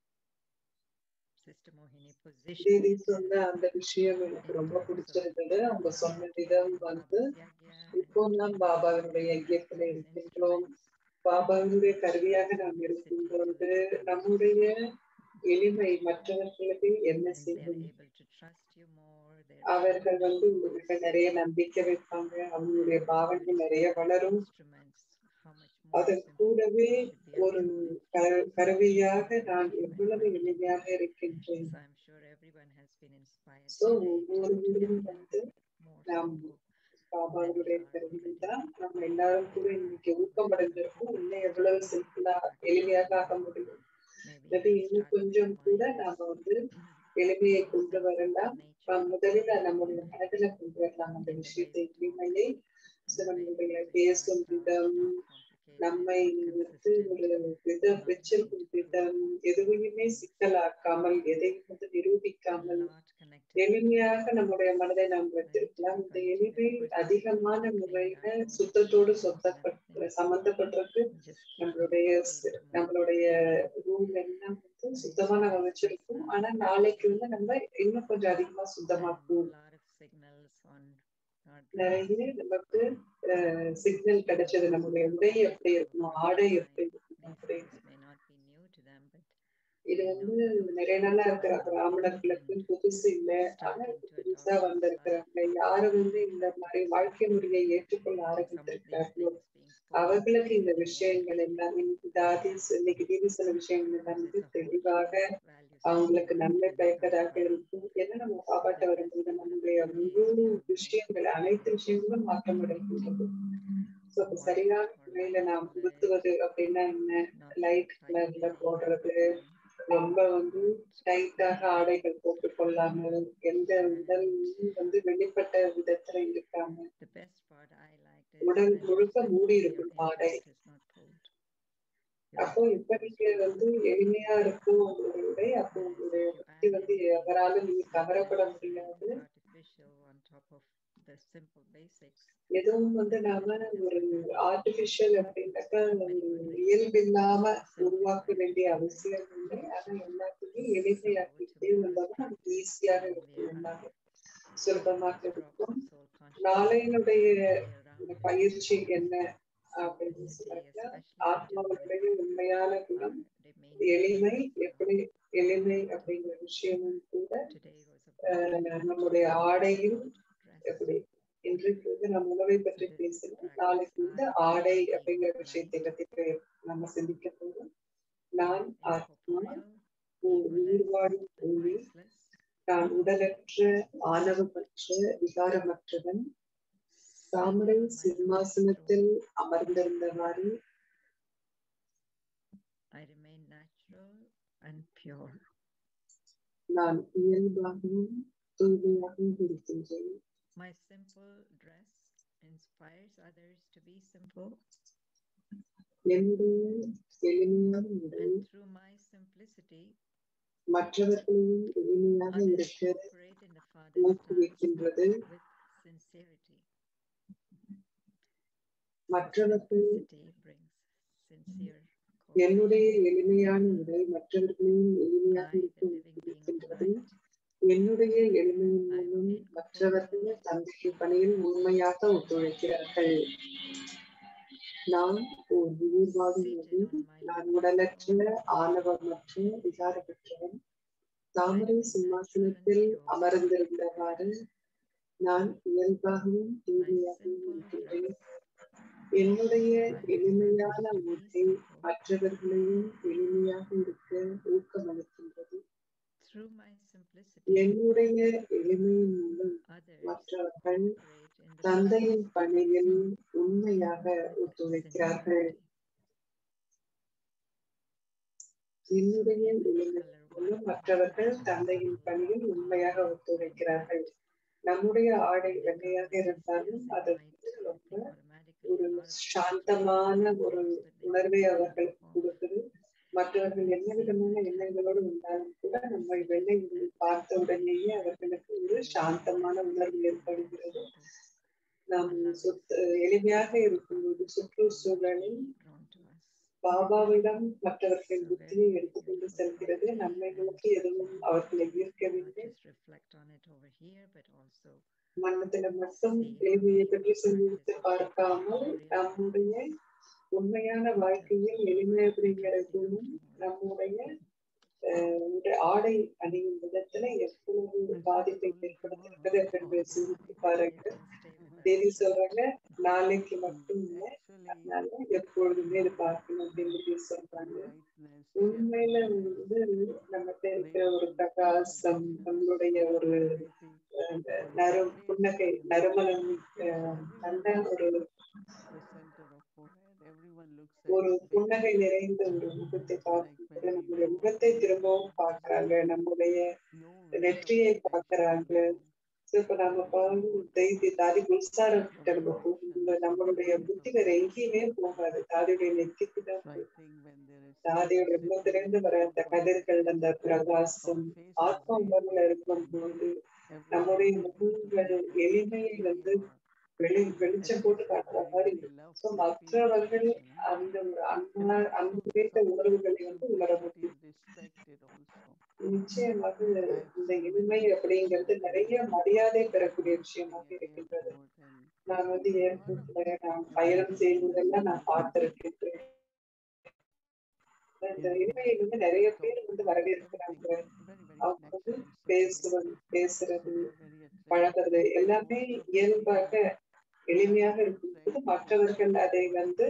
Sister Mohini Devi positioned சொன்ன அந்த விஷயம் எனக்கு ரொம்ப பிடிச்சிருந்தது அவங்க சொன்ன விதம் வந்து இப்போ நாம் பாபாவினுடைய ஐக்கியத்துல இருக்கின்றோம் பாபாவினுடைய கருவியாக நாம் இருக்கும் பொழுது நம்முடைய எளிமை மற்றவர்களுக்கு என்ன and they're செய்யும் able to trust you more. They're அவர்கள் வந்து உங்களுக்கு நிறைய நம்பிக்கை வைப்பாங்க அவங்களுடைய பாவனைகள் நிறைய வளரும் instruments. How much more அதன் simple கூடவே should be ஒரு our கரு- கருவியாக நான் எவ்வளவு எளிமையாக இருக்கின்றேன் So I'm sure everyone has been inspired So, today to- to ஒவ்வொருவரும் be வந்து more நாம் simple. பாபாவுடைய கருவியில் தான் நம்ம எல்லாரும் கூட இன்னைக்கு ஊக்கமடைஞ்சிருக்கோம் இன்னும் எவ்வளவு சிம்பிளா எளிமையாக ஆக முடியும் Maybe இல்லாட்டி you இன்னும் start கொஞ்சம் with கூட mindfulness. நாம வந்து எளிமையை கொண்டு வரலாம் Nature. அஹ் முதலில் நம்முடைய மனதில கொண்டு வரலாம் அந்த விஷயத்தை எளிமையை So, நம்மளுடைய பேசும் விதம் நம்மை வந்து ஒரு விதம் வச்சிருக்கும் விதம் எதுவையுமே சிக்கலாக்காமல் எதையும் வந்து நிரூபிக்காமல் எளிமையாக நம்முடைய மனதை நாம் வைத்திருக்கலாம் இந்த எளிமை அதிகமான முறையில சுத்தத்தோடு சொத்தப்பட்ட சம்பந்தப்பட்டிருக்கு நம்மளுடைய சி- நம்மளுடைய ரூம் எல்லாம் வந்து சுத்தமா நம்ம வச்சிருக்கோம் ஆனா நாளைக்கு வந்து நம்ம இன்னும் கொஞ்சம் அதிகமா சுத்தமாக்குவோம் நிறைய நமக்கு சிக்னல் கிடைச்சது நம்மளுடைய உடை எப்படி இருக்கணும் ஆடை எப்படி இருக்கணும் அப்படின்னு இது வந்து நிறைய நாளா இருக்கிற பிராமணர்களுக்கு புதுசு இல்ல ஆனா இப்ப புதுசா வந்திருக்கிறாங்க யாரு வந்து இந்த மாதிரி வாழ்க்கை முறையை ஏற்றுக்கொள்ள ஆரம்பித்திருக்கிறார்களோ அவர்களுக்கு இந்த விஷயங்கள் எல்லாம் இன்னைக்கு தாதி இன்னைக்கு தீதி சில விஷயங்கள் எல்லாம் வந்து தெளிவாக அவங்களுக்கு நன்மை பயப்பதாக இருக்கும் ஏன்னா நம்ம பாப்பாட்ட வரும்போது நம்மளுடைய முழு விஷயங்கள் அனைத்து விஷயங்களும் மாற்றம் அடைகின்றது So, அப்ப சரியான முறையில நாம் புகுத்துவது அப்படின்னா என்ன லைட் கலர்ல போடுறது ரொம்ப வந்து டைட்டாக ஆடைகள் போட்டுக் கொள்ளாமல் எந்த உடல் வந்து வெளிப்பட்ட விதத்துல இருக்காம உடல் முழுக்க மூடி இருக்கும் ஆடை அப்போ இப்ப நீங்க வந்து எளிமையா இருக்கும் உங்களுடைய உடை அப்போ உங்களுடைய பக்தி வந்து எவராலும் நீங்க கவரப்பட முடியாது எதுவும் வந்து நாம ஒரு ஆர்டிபிஷியல் அப்படின்னாக்கா ஒரு இயல்பில்லாம உருவாக்க வேண்டிய அவசியம் இல்லை ஆனா எல்லாத்தையுமே எளிமையாக்கிட்டே வந்தாலும் நமக்கு ஈஸியாக இருக்கும் எல்லாமே சுலபமாக இருக்கும் நாளையினுடைய இந்த பயிற்சி என்ன அப்படின்னு சொன்னாக்கா ஆத்மாவுடைய உண்மையான குணம் எளிமை எப்படி எளிமை அப்படிங்கிற விஷயமும் கூட அஹ், நம்முடைய ஆடையும் எப்படி இன்றைக்கு வந்து நம்ம உணவை பற்றி பேசணும் நாளைக்கு வந்து ஆடை அப்படிங்கிற விஷயத்தை பற்றி பே- நம்ம சிந்திக்க போறோம் நான் ஆத்மா உ- உயிர் வாழும் பூமி நான் உடலற்ற ஆணவமற்ற விகாரமற்றவன் தாமரை சிம்மாசனத்தில் அமர்ந்திருந்தவாறு I remain natural and pure. நான் இயல்பாகவும் தூய்மையாகவும் இருக்கின்றேன் My simple dress inspires others to be simple, என்னுடைய எளிமையான உடை and through my simplicity, மற்றவர்களையும் எளிமையாக others இருக்க cooperate in the Father's task ஊக்குவிக்கின்றது with sincerity. மற்றவர்கள் Simplicity brings sincere என்னுடைய எளிமையான உடை மற்றவர்களையும் எளிமையாக I, இருக்க the living being of ஊக்குவிக்கின்றது light, என்னுடைய எளிமையின் மூலம் மற்றவர்கள் தந்தைக்கு பணியில் உண்மையாக ஒத்துழைக்கிறார்கள் நான் ஒரு உயிர் வாழும் seated நபி. on my நான் living உடலற்ற throne, ஆணவமற்ற விகாரமற்றவன் தாமரை சிம்மாசனத்தில் அமர்ந்திருந்தவாறு நான் இயல்பாகவும் My தூய்மையாகவும் simple இருக்கின்றேன் dress, என்னுடைய my எளிமையான simple உடை peaceful. மற்றவர்களையும் எளிமையாக இருக்க ஊக்கமளிக்கின்றது Through my simplicity, என்னுடைய எளிமையின் மூலம் others மற்றவர்கள் operate in the தந்தையின் peace பணியில் உண்மையாக of ஒத்துழைக்கிறார்கள் sincerity. என்னுடைய In this எளிமை color மூலம் white, மற்றவர்கள் தந்தையின் பணியில் உண்மையாக ஒத்துழைக்கிறார்கள் நம்முடைய ஆடை வெள்ளையாக இருந்தாலும் அது வந்து ரொம்ப ஒரு சாந்தமான ஒரு உணர்வை அவர்கள் கொடுக்குது மற்றவர்கள் என்ன விதமான எண்ணங்களோடு இருந்தாலும் கூட நம்மை வெள்ளை உடை பார்த்த உடனேயே அவர்களுக்கு ஒரு சாந்தமான உணர்வு ஏற்படுகிறது நாம் சுத்த எளிமையாக இருக்கும்போது சுற்றுச்சூழலில் பாபாவிடம் மற்றவர்கள் புத்தியை எடுத்துக்கொண்டு செல்கிறது நம்மை நோக்கி எதுவும் அவர்களை ஈர்க்கவில்லை மனதில மட்டும் எளிமையை பற்றி சிந்தித்து பார்க்காமல் நம்முடைய உண்மையான வாழ்க்கையில் எளிமை அப்படிங்கிற குணம் நம்முடைய அஹ், ஒரு ஆடை அணியும் விதத்துல எவ்வளவு பாதிப்பை ஏற்படுத்துகிறது என்று சிந்தித்து பாருங்க தேதி சொல்றாங்க நாளைக்கு மட்டும் இல்லை அதனால எப்பொழுதுமே இது பார்க்கணும் அப்படின்னு சொல்லி சொல்றாங்க உண்மையில வந்து நம்ம இருக்கிற ஒரு பிரகாசம் நம்மளுடைய ஒரு அந்த நறு புன்னகை நறுமணம் அஹ், நல்ல ஒரு ஒரு புன்னகை நிறைந்த ஒரு முகத்தை பார்க்கும்போது நம்முடைய முகத்தை திரும்பவும் பார்க்கறாங்க நம்முடைய நெற்றியை பார்க்கறாங்க So, இப்ப நம்ம பாருங்க தைதி தாதி குல்சாரம் கிட்ட நம்ம போகும்போது நம்மளுடைய புத்தி வேற எங்கேயுமே போகாது தாதியுடைய நெத்திக்கு தான் போகும். தாதியோட முகத்திலிருந்து வர அந்த கதிர்கள் அந்த பிரகாசம் ஆத்மா உணர்வுல இருக்கும்போது நம்முடைய முகங்கள் எளிமையை வந்து வெளி வெளிச்சம் போட்டு காட்டுற மாதிரி ஸோ மற்றவர்கள் அந்த ஒரு அன்பா அன்பேற்ற உணர்வுகளை வந்து உணர முடியும் நிச்சயமாக இந்த எளிமை அப்படிங்கிறது நிறைய மரியாதை பெறக்கூடிய விஷயமாக இருக்கின்றது நான் வந்து ஏர்போர்ட்ல நான் பயணம் செய்வதெல்லாம் நான் பார்த்திருக்கின்றேன் இந்த எளிமையை வந்து நிறைய பேர் வந்து வரவேற்கிறாங்க அவங்க வந்து பேசுவது பேசுறது பழகிறது எல்லாமே இயல்பாக எளிமையாக இருக்கும்போது மற்றவர்கள் அதை வந்து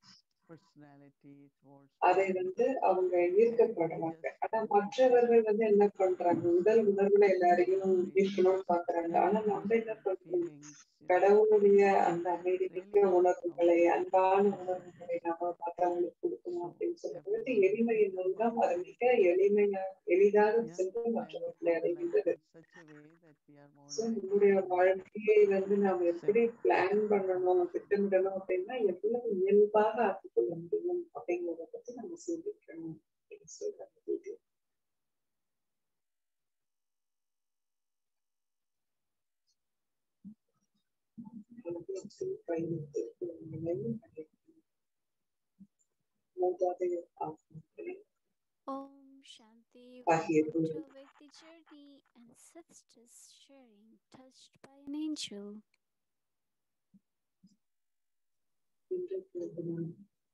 அதை வந்து அவங்க ஈர்க்கப்படுறாங்க ஆனா மற்றவர்கள் வந்து என்ன பண்றாங்க உடல் உணர்வுல எல்லாரையும் ஈர்க்கணும்னு பாக்குறாங்க ஆனா நம்ம என்ன பண்றோம் கடவுளுடைய அந்த அமைதிமிக்க உணர்வுகளை அன்பான உணர்வுகளை நம்ம மற்றவங்களுக்கு கொடுக்கணும் அப்படின்னு சொல்லும்போது எளிமையின் மூலம் அது மிக எளிமையா எளிதாக சென்று மற்றவர்களை அடைகின்றது So, நம்முடைய வாழ்க்கையை வந்து நாம் எப்படி பிளான் பண்ணணும் திட்டமிடணும் அப்படின்னா எவ்வளவு இயல்பாக ஆக்கிக்கொள்ள முடியும் அப்படிங்கிறத பத்தி நம்ம சிந்திக்கணும் அப்படின்னு சொல்றாங்க இது. பயணத்திற்கு நிலையும் அடையணும். மூன்றாவது ஆத்மாக்களை Om Shanti. Ahir. Welcome to Awake the Journey and Sisters sharing touched by an angel. இன்றைக்கு வந்து நாம்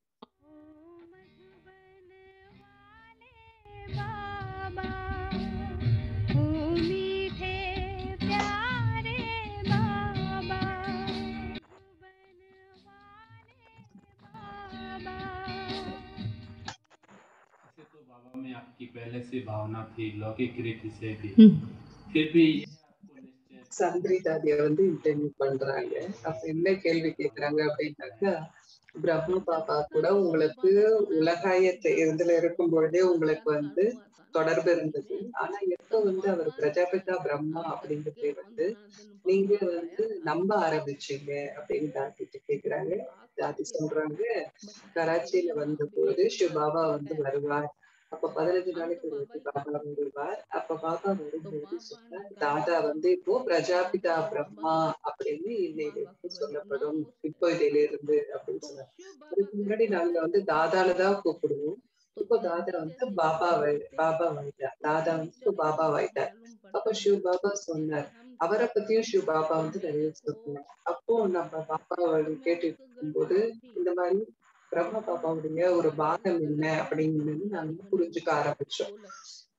बाबा ओ मीठे प्यारे बाबा बाबा ऐसे तो बाबा में आपकी पहले से भावना थी लौकिक रीति से भी फिर भी ये आपको निश्चय சந்திரி தாதிய வந்து இன்டர்வியூ பண்றாங்க அப்ப என்ன கேள்வி கேக்குறாங்க அப்படின்னாக்கா பிரம்ம பாபா கூட உங்களுக்கு உலகாயத்தை இதுல இருக்கும் பொழுதே உங்களுக்கு வந்து தொடர்பு இருந்தது ஆனா எப்ப வந்து அவர் பிரஜாபிதா பிரம்மா அப்படிங்கிற பேர் வந்து நீங்க வந்து நம்ப ஆரம்பிச்சீங்க அப்படின்னு தாத்திட்டு கேக்குறாங்க தாத்தி சொல்றாங்க கராச்சியில வந்த போது சிவ பாபா வந்து வருவார் அப்ப பதினஞ்சு நாளைக்கு ஒரு வாட்டி பாபா வருவார் அப்ப பாபா வரும்போது சொன்னார் தாதா வந்து இப்போ பிரஜாபிதா பிரம்மா அப்படின்னு இன்னையிலிருந்து சொல்லப்படும் இப்போ இதில இருந்து அப்படின்னு சொன்னார் அதுக்கு முன்னாடி நாங்க வந்து தாதால தான் கூப்பிடுவோம் இப்போ தாதா வந்து பாபா பாபா வாயிட்டார் தாதா வந்து இப்போ பாபா வாயிட்டார் அப்ப சிவ பாபா சொன்னார் அவரை பத்தியும் சிவ பாபா வந்து நிறைய சொன்னார் அப்போ நம்ம பாபா கேட்டுட்டு இருக்கும்போது இந்த மாதிரி பிரம்ம பாபாவுடைய ஒரு பாகம் என்ன அப்படிங்கிறது நாங்க புரிஞ்சுக்க ஆரம்பிச்சோம்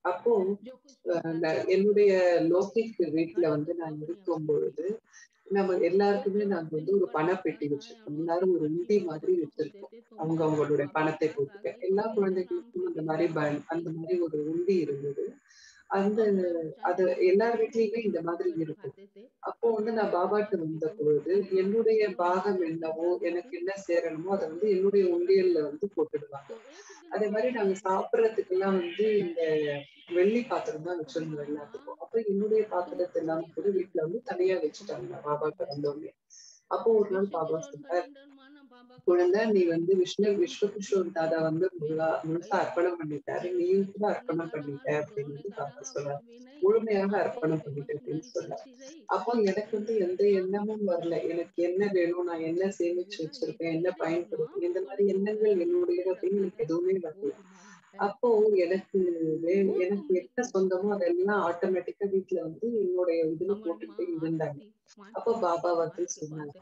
அப்போ அஹ், நான் என்னுடைய லோகிக் வீட்டுல வந்து நான் இருக்கும் பொழுது நம்ம எல்லாருக்குமே நாங்க வந்து ஒரு பணப்பெட்டி வச்சிருக்கோம் எல்லாரும் ஒரு உண்டி மாதிரி வச்சிருக்கோம் அவங்க அவங்களுடைய பணத்தை போட்டுக்க எல்லா குழந்தைகளுக்கும் அந்த மாதிரி ப- அந்த மாதிரி ஒரு உண்டி இருந்தது அந்த அது எல்லார் வீட்லயுமே இந்த மாதிரி இருக்கும் அப்போ வந்து நான் பாபாட்ட வந்த பொழுது என்னுடைய பாகம் என்னவோ எனக்கு என்ன சேரணுமோ அதை வந்து என்னுடைய உண்டியல்ல வந்து போட்டுடுவாங்க அதே மாதிரி நாங்க சாப்பிடறதுக்கு எல்லாம் வந்து இந்த வெள்ளி பாத்திரம் தான் வச்சிருந்தோம் எல்லாத்துக்கும் அப்ப என்னுடைய பாத்திரத்தை எல்லாம் கூட வீட்டுல வந்து தனியா வச்சுட்டாங்க நான் பாபாட்ட வந்தோடனே அப்போ ஒரு நாள் பாபா சொன்னார் குழந்தை நீ வந்து விஷ்ணு விஸ்வகிஷோர் தாதா வந்து முழுதா முழுசா அர்ப்பணம் பண்ணிட்டாரு நீயும் கூட அர்ப்பணம் பண்ணிட்ட அப்படின்னு வந்து பாபா சொல்றாரு முழுமையாக அர்ப்பணம் பண்ணிட்டு அப்படின்னு சொல்றாரு அப்போ எனக்கு வந்து எந்த எண்ணமும் வரல எனக்கு என்ன வேணும் நான் என்ன சேமிச்சு வச்சிருக்கேன் என்ன பயன்படுத்தும் இந்த மாதிரி எண்ணங்கள் என்னுடைய அப்படின்னு எனக்கு எதுவுமே வரல அப்போ எனக்கு வே- எனக்கு என்ன சொந்தமோ அதெல்லாம் ஆட்டோமேட்டிக்கா வீட்டுல வந்து என்னுடைய இதுல போட்டுக்கிட்டே இருந்தாங்க அப்போ பாபா வந்து சொன்னாங்க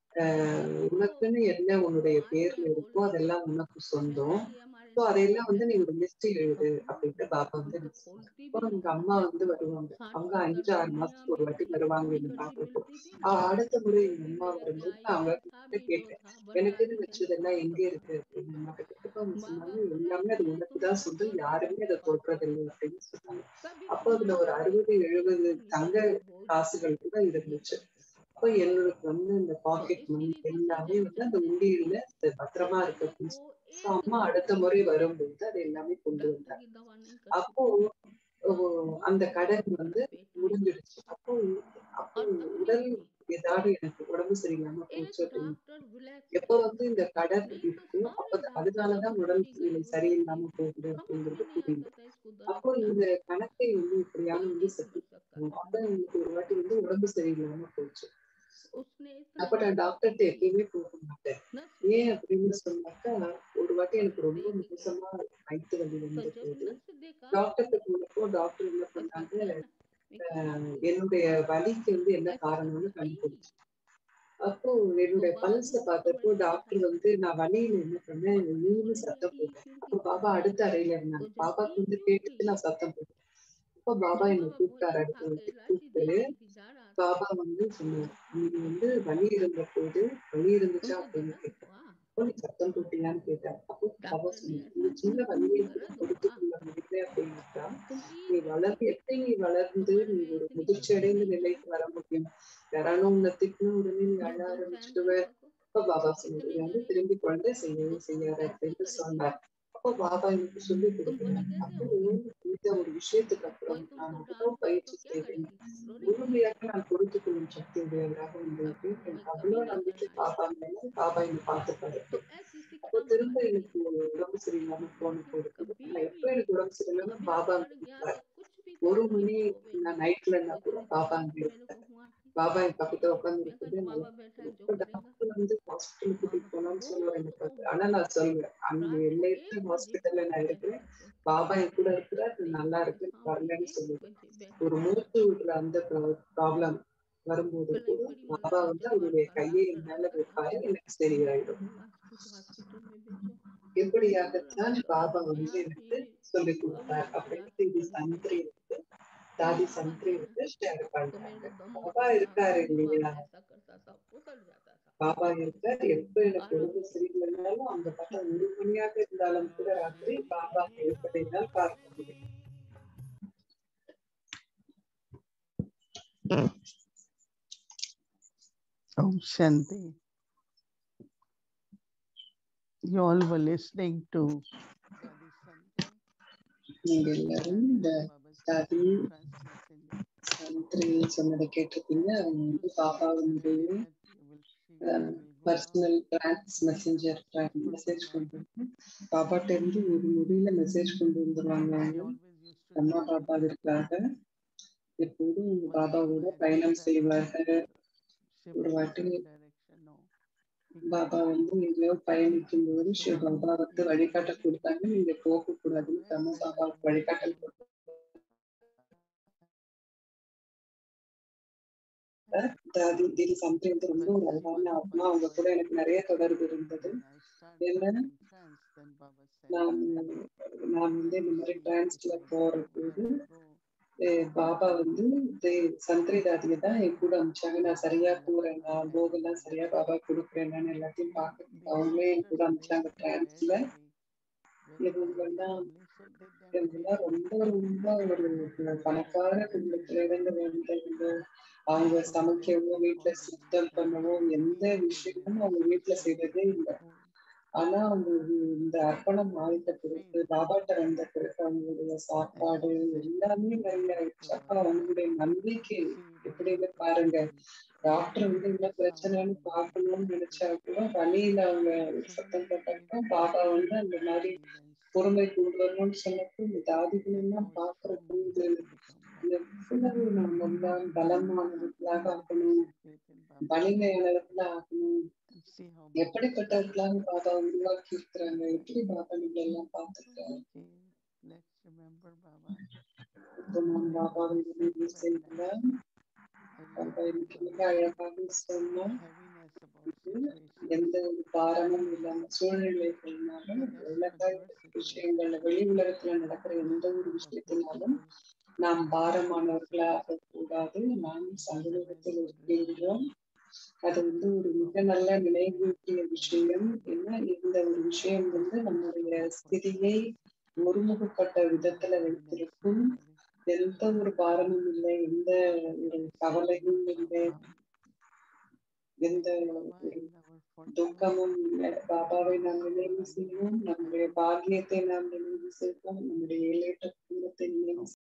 ஆஹ் உனக்குன்னு என்ன உன்னுடைய பேர்ல இருக்கோ அதெல்லாம் உனக்கு சொந்தம் ஸோ அதையெல்லாம் வந்து நீ ஒரு லிஸ்ட் எழுது அப்படின்ட்டு பாபா வந்து எனக்கு சொன்னாங்க. அப்புறம் எங்க அம்மா வந்து வருவாங்க அவங்க அஞ்சு ஆறு மாசத்துக்கு ஒரு வாட்டி வருவாங்க என்ன பாக்குறப்போ ஆஹ் அடுத்த முறை எங்க அம்மா வரும்போது நான் அவங்க கிட்ட கேட்டேன் எனக்குன்னு வச்சதெல்லாம் எங்க இருக்கு அப்படின்னு அம்மா கிட்ட கேட்டப்ப அவங்க சொன்னாங்க எல்லாமே அது உனக்குதான் சொந்தம் யாருமே அதை தொடுறதில்லை அப்படின்னு சொன்னாங்க அப்போ அதுல ஒரு அறுபது எழுபது தங்க காசுகள் கூட இருந்துச்சு அப்போ என்னோட வந்து இந்த பாக்கெட் மணி எல்லாமே வந்து அந்த உண்டியல்ல அது பத்திரமா இருக்கு அப்படின்னு சொல்லி So, அம்மா அடுத்த முறை வரும்போது அது எல்லாமே கொண்டு வந்தாங்க அப்போ ஓ, அந்த கடன் வந்து முடிஞ்சிடுச்சு அப்போ அப்போ உடல் ஏதாவது எனக்கு உடம்பு சரியில்லாம போச்சு அப்படின்னு எப்ப வந்து இந்த கடன் இருக்கோ அப்ப அதனாலதான் உடல் நிலை சரியில்லாம போகுது அப்படிங்கிறது புரியுது அப்போ இந்த கணக்கை வந்து இப்படியான வந்து சரி அப்ப எனக்கு ஒரு வாட்டி வந்து உடம்பு சரியில்லாம போச்சு அப்ப நான் டாக்டர்கிட்ட எப்பயுமே போக மாட்டேன் ஏன் அப்படின்னு சொன்னாக்கா ஒரு வாட்டி எனக்கு ரொம்ப மோசமா வயிற்று வலி வந்த போது டாக்டர்கிட்ட போனப்போ டாக்டர் என்ன பண்ணாங்க ஆஹ் என்னுடைய வலிக்கு வந்து என்ன காரணம்னு கண்டுபிடிச்சு அப்போ என்னுடைய பல்ஸ பார்த்தப்போ டாக்டர் வந்து நான் வலியில என்ன பண்ணேன் நீனு சத்தம் போட்டேன் அப்போ பாபா அடுத்த அறையில இருந்தாங்க பாபாக்கு வந்து கேட்டுட்டு நான் சத்தம் போட்டேன் அப்போ பாபா என்னை கூப்பிட்டாரு அடுத்த வாட்டி கூப்பிட்டு பாபா வந்து சொன்னார் நீ வந்து வலி இருந்த போது வலி இருந்துச்சா அப்படின்னு கேட்டேன் அப்போ நீ சத்தம் போட்டியான்னு கேட்டார் அப்போ பாபா சொன்னார் இந்த சின்ன வலியை கூட கொடுத்து கொள்ள முடியல அப்படின்னாக்கா நீ வளர்ந்து எப்படி நீ வளர்ந்து நீ ஒரு முதிர்ச்சி அடைந்த நிலைக்கு வர முடியும் யாரானும் உன்னை திட்டின உடனே நீ அழ ஆரம்பிச்சுடுவ அப்ப பாபா சொன்னார் "நீ வந்து திரும்பி குழந்தை செய்யவே செய்யாத அப்படின்னு சொன்னார் அப்போ பாபா எனக்கு சொல்லி கொடுக்குறாங்க அப்போ இந்த ஒரு விஷயத்துக்கு அப்புறம் நான் அவ்வளவு பயிற்சி செய்வேன் முழுமையாக நான் கொடுத்து கொள்ளும் சக்தி உடையவராக இருந்திருக்கு எனக்கு அவ்வளவு நம்பிக்கை பாபா மேல பாபா என்னை பார்த்துப்பாரு அப்போ திரும்ப எனக்கு ஒரு உடம்பு சரியில்லாம போன போது நான் எப்ப எனக்கு உடம்பு சரியில்லாம பாபா அங்க இருப்பாரு ஒரு மணி நான் நைட்ல நான் கூட பாபா அங்க இருப்பேன் பாபா என் பக்கத்துல உட்கார்ந்து இருக்குது நல்லா இப்ப டாக்டர் வந்து ஹாஸ்பிட்டல் கூட்டிட்டு போனான்னு சொல்லுவேன் எனக்கு அது. ஆனா நான் சொல்லுவேன் அங்க எல்லையற்ற ஹாஸ்பிட்டல்ல நான் இருக்கிறேன் பாபா என் கூட இருக்கிறார் நான் நல்லா இருக்கு நான் வரலன்னு சொல்லுவேன் ஒரு மூச்சு விடுற அந்த ப்ராப்ளம் வரும்போது கூட பாபா வந்து அவருடைய கையை என் மேல வைப்பாரு எனக்கு சரியாயிடும் எப்படியாகத்தான் பாபா வந்து எனக்கு சொல்லி கொடுத்தார் அப்படின்னு இது சந்திரி வந்து தாதி சந்திரி வந்து ஷேர் பண்றாங்க பாபா இருக்காரு இல்லையா பாபா இருக்கார் எப்ப எனக்கு உடம்பு சரியில்லைனாலும் அந்த பக்கம் ஒரு மணியாக இருந்தாலும் கூட ராத்திரி பாபா இருப்பதை தான் பார்க்க முடியும் Om Shanti. You all were listening to Daddy Santi. நீங்க எல்லாரும் இந்த தாதி சந்திரி சொன்னதை கேட்டிருக்கீங்க அவங்க வந்து பாபாவுடைய பர்சனல் டிரான்ஸ் மெசேஞ்சர் மெசேஜ் கொண்டு வந்து பாபாட்ட இருந்து ஒரு நொடியில மெசேஜ் கொண்டு வந்துருவாங்க அவங்க அம்மா பாபாவிற்காக எப்போதும் உங்க பாபாவோட பயணம் செய்வார்கள் ஒரு வாட்டி பாபா வந்து எங்கேயோ பயணிக்கும் போது ஸ்ரீ பாபா வந்து வழிகாட்ட கொடுத்தாங்க நீங்க போக கூடாதுன்னு அம்மா பாபாவுக்கு வழிகாட்டல் கொடுத்தாங்க. தாதி தீதி சந்திரி வந்து ரொம்ப ஒரு அழகான ஆத்மா அவங்க கூட எனக்கு நிறைய தொடர்பு இருந்தது என்ன and Baba said, நான் uh, நான் வந்து இந்த மாதிரி டிரான்ஸ்ல போற போது அஹ் பாபா வந்து சந்திரி தாதியை தான் என் கூட அமிச்சாங்க நான் சரியா போறேன் நான் போகெல்லாம் சரியா பாபா கொடுக்குறேன் நான் எல்லாத்தையும் பார்க்கறதுக்கு அவங்களே என் கூட அமிச்சாங்க டிரான்ஸ்ல இவங்கெல்லாம் இவங்கெல்லாம் ரொம்ப ரொம்ப ஒரு பணக்கார குடும்பத்துல இருந்து வந்தவங்க அவங்க சமைக்கவோ வீட்டுல சுத்தம் பண்ணவோ எந்த விஷயமும் அவங்க வீட்டுல செய்யறதே இல்லை ஆனா அவங்க இந்த அர்ப்பணம் ஆயிட்ட பிறகு பாபாட்ட வந்த பிறகு அவங்களுடைய சாப்பாடு எல்லாமே நிறைய ஆயிடுச்சு அப்ப அவங்களுடைய நம்பிக்கை எப்படின்னு பாருங்க டாக்டர் வந்து என்ன பிரச்சனைன்னு பார்க்கணும்னு நினைச்சா கூட வழியில அவங்க சத்தம் போட்டாக்க பாபா வந்து அந்த மாதிரி பொறுமை கொண்டு வரணும்னு சொன்னப்போ இந்த தாதிகள் எல்லாம் பாக்குறப்போ இது எவ்வளவு நம்ம எல்லாம் பலமானவர்களாக ஆகணும் வலிமையானவர்களா ஆகணும் எப்படிப்பட்டவர்களாக பாபா உருவாக்கி இருக்கிறாங்க எப்படி பாபா நீங்க எல்லாம் பார்த்துருக்காங்க Let's remember Baba. இப்போ நான் பாபாவை நினைவு செய்யலாம் பாபா இன்னைக்கு மிக அழகாக சொன்னா Heaviness about situation. எந்த ஒரு பாரமும் இல்லாம சூழ்நிலைகள்னாலும் உலக விஷயங்கள்ல வெளி உலகத்துல நடக்கிற எந்த ஒரு விஷயத்தினாலும் நாம் பாரமானவர்களாக கூடாது நாம் சந்தோகத்தில் இருக்கின்றோம் அது வந்து ஒரு மிக நல்ல நினைவூட்டிய விஷயம் ஏன்னா இந்த ஒரு விஷயம் வந்து நம்முடைய ஸ்திதியை ஒருமுகப்பட்ட விதத்துல வைத்திருக்கும் எந்த ஒரு பாரமும் இல்லை எந்த ஒரு கவலையும் இல்லை எந்த ஒரு துக்கமும் இல்லை பாபாவை நாம் நினைவு செய்வோம் நம்முடைய பாக்கியத்தை நாம் நினைவு செய்வோம் நம்முடைய ஏழேற்ற குடும்பத்தை நினைவு